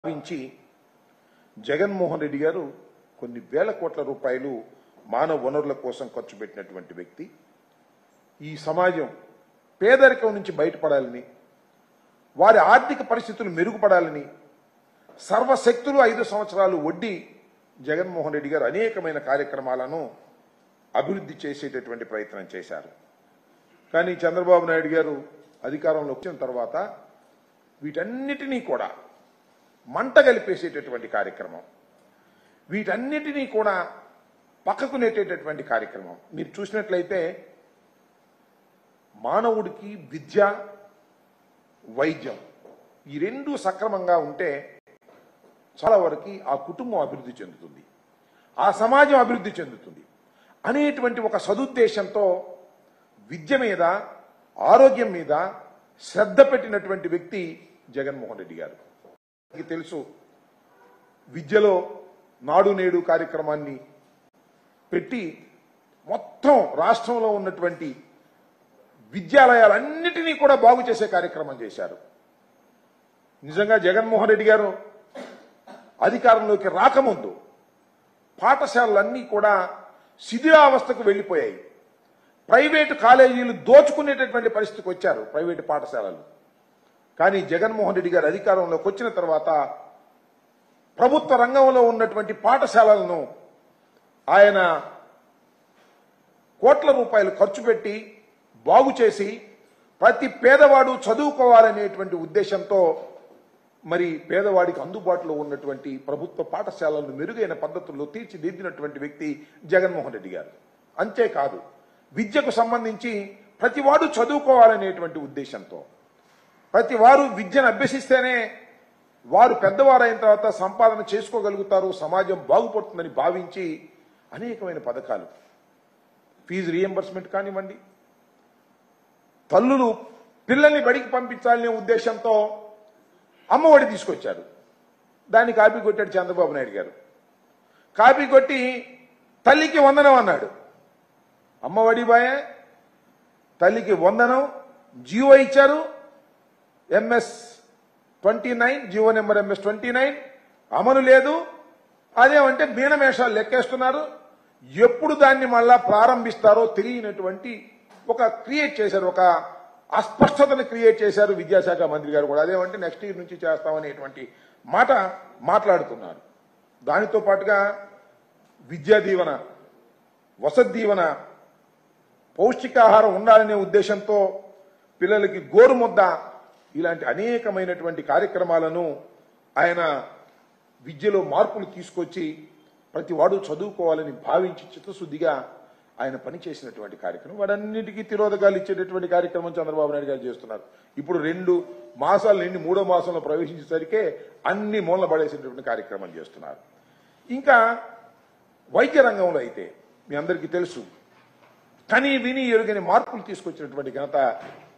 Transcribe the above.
భావించి జగన్మోహన్ రెడ్డి గారు కొన్ని వేల కోట్ల రూపాయలు మానవ వనరుల కోసం ఖర్చు పెట్టినటువంటి వ్యక్తి ఈ సమాజం పేదరికం నుంచి బయటపడాలని వారి ఆర్థిక పరిస్థితులు మెరుగుపడాలని సర్వశక్తులు ఐదు సంవత్సరాలు వడ్డీ జగన్మోహన్ రెడ్డి గారు అనేకమైన కార్యక్రమాలను అభివృద్ధి చేసేటటువంటి ప్రయత్నం చేశారు కానీ చంద్రబాబు నాయుడు గారు అధికారంలో వచ్చిన తర్వాత వీటన్నిటినీ కూడా మంట కలిపేసేటటువంటి కార్యక్రమం వీటన్నిటినీ కూడా పక్కకు నెట్టేటటువంటి కార్యక్రమం మీరు చూసినట్లయితే మానవుడికి విద్య వైద్యం ఈ రెండు సక్రమంగా ఉంటే చాలా వరకు ఆ కుటుంబం అభివృద్ధి చెందుతుంది ఆ సమాజం అభివృద్ధి చెందుతుంది అనేటువంటి ఒక సదుద్దేశంతో విద్య మీద ఆరోగ్యం మీద శ్రద్ధ పెట్టినటువంటి వ్యక్తి జగన్మోహన్ రెడ్డి గారు మీకు తెలుసు విద్యలో నాడు నేడు కార్యక్రమాన్ని పెట్టి మొత్తం రాష్ట్రంలో ఉన్నటువంటి విద్యాలయాలన్నిటినీ కూడా బాగు చేసే కార్యక్రమం చేశారు నిజంగా జగన్మోహన్ రెడ్డి గారు అధికారంలోకి రాకముందు పాఠశాలలన్నీ కూడా శిథిలావస్థకు వెళ్ళిపోయాయి ప్రైవేటు కాలేజీలు దోచుకునేటటువంటి పరిస్థితికి వచ్చారు ప్రైవేటు పాఠశాలలు కానీ జగన్మోహన్ రెడ్డి గారు అధికారంలోకి వచ్చిన తర్వాత ప్రభుత్వ రంగంలో ఉన్నటువంటి పాఠశాలలను ఆయన కోట్ల రూపాయలు ఖర్చు పెట్టి బాగు చేసి ప్రతి పేదవాడు చదువుకోవాలనేటువంటి ఉద్దేశంతో మరి పేదవాడికి అందుబాటులో ఉన్నటువంటి ప్రభుత్వ పాఠశాలలను మెరుగైన పద్ధతుల్లో తీర్చిదిద్దినటువంటి వ్యక్తి జగన్మోహన్ రెడ్డి గారు అంతేకాదు విద్యకు సంబంధించి ప్రతివాడు చదువుకోవాలనేటువంటి ఉద్దేశంతో ప్రతి వారు విద్యను అభ్యసిస్తేనే వారు పెద్దవారైన తర్వాత సంపాదన చేసుకోగలుగుతారు సమాజం బాగుపడుతుందని భావించి అనేకమైన పథకాలు ఫీజు రియంబర్స్మెంట్ కానివ్వండి తల్లులు పిల్లల్ని బడికి పంపించాలనే ఉద్దేశంతో అమ్మఒడి తీసుకొచ్చారు దాన్ని కాపీ కొట్టాడు చంద్రబాబు నాయుడు గారు కాపీ కొట్టి తల్లికి వందనం అన్నాడు అమ్మఒడి బాయే తల్లికి వందనం జియో ఇచ్చారు MS twenty nine GO number MS twenty nine అమలు లేదు అదేమంటే మీనమేషాలు లెక్కేస్తున్నారు ఎప్పుడు దాన్ని మళ్ళా ప్రారంభిస్తారో తెలియనటువంటి ఒక క్రియేట్ చేశారు ఒక అస్పష్టతను క్రియేట్ చేశారు విద్యాశాఖ మంత్రి గారు కూడా అదేమంటే నెక్స్ట్ ఇయర్ నుంచి చేస్తామనేటువంటి మాట మాట్లాడుతున్నారు దానితో పాటుగా విద్యా దీవెన వసతి దీవెన పౌష్టికాహారం ఉండాలనే ఉద్దేశంతో పిల్లలకి గోరుముద్ద ఇలాంటి అనేకమైనటువంటి కార్యక్రమాలను ఆయన విద్యలో మార్పులు తీసుకొచ్చి ప్రతి వాడు చదువుకోవాలని భావించి చిత్తశుద్ధిగా ఆయన పనిచేసినటువంటి కార్యక్రమం వాడన్నిటికీ తిరోధకాలు ఇచ్చేటటువంటి కార్యక్రమం చంద్రబాబు నాయుడు గారు చేస్తున్నారు ఇప్పుడు రెండు మాసాలు నిండి మూడో మాసంలో ప్రవేశించేసరికే అన్ని మూలన పడేసేటటువంటి కార్యక్రమం చేస్తున్నారు ఇంకా వైద్య రంగంలో అయితే మీ అందరికీ తెలుసు కని విని ఎరుగని మార్పులు తీసుకొచ్చినటువంటి ఘనత